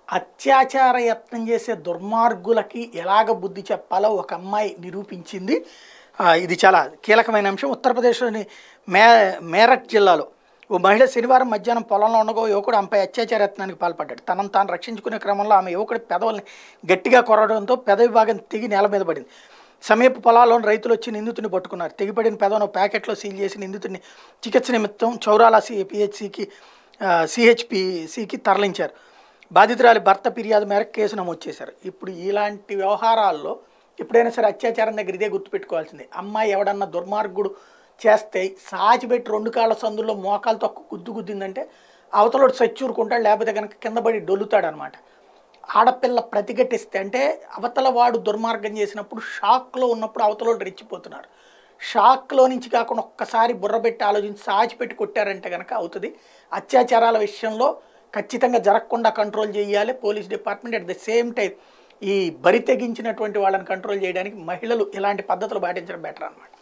అత్యాచార యత్నం చేసే దుర్మార్గులకి ఎలాగ బుద్ధి చెప్పాలో ఒక అమ్మాయి నిరూపించింది ఆ, ఇది చాలా కీలకమైన అంశం ఉత్తరప్రదేశ్లోని మే మేరట్ జిల్లాలో ఓ మహిళ శనివారం మధ్యాహ్నం పొలంలో ఉండగా ఓ యువకుడు ఆమెపై అత్యాచార యత్నానికి పాల్పడ్డాడు తనను తాను రక్షించుకునే క్రమంలో ఆమె యువకుడి పెదవుల్ని గట్టిగా కొరవడంతో పెదవి భాగం తెగి నేల మీద పడింది సమీప పొలాల్లోని రైతులు వచ్చి నిందితుడిని పట్టుకున్నారు తెగిపడిన పెదవును ప్యాకెట్లో సీల్ చేసి నిందితుడిని చికిత్స నిమిత్తం చౌరాల సి పిహెచ్సికి సిహెచ్పిసికి తరలించారు బాధితురాలి భర్త ఫిర్యాదు మేరకు కేసు నమోదు చేశారు ఇప్పుడు ఇలాంటి వ్యవహారాల్లో ఎప్పుడైనా సరే అత్యాచారం దగ్గర ఇదే గుర్తుపెట్టుకోవాల్సిందే అమ్మాయి ఎవడన్నా దుర్మార్గుడు చేస్తే సాచిపెట్టి రెండు కాళ్ళ సందుల్లో మోకాలు తొక్కు గుద్దు గుద్దిందంటే అవతలోడు సచ్చూరుకుంటాడు లేకపోతే కనుక కింద పడి డొల్లుతాడు అనమాట ఆడపిల్ల ప్రతిఘటిస్తే అంటే అవతల వాడు దుర్మార్గం చేసినప్పుడు షాక్లో ఉన్నప్పుడు అవతలోడు రెచ్చిపోతున్నారు షాక్లో నుంచి కాకుండా ఒక్కసారి బుర్రబెట్టి ఆలోచించి సాచిపెట్టి కొట్టారంటే కనుక అవుతుంది అత్యాచారాల విషయంలో ఖచ్చితంగా జరగకుండా కంట్రోల్ చేయాలి police department at the same time ఈ బరి తెగించినటువంటి వాళ్ళని కంట్రోల్ చేయడానికి మహిళలు ఇలాంటి పద్ధతులు పాటించడం బెటర్ అనమాట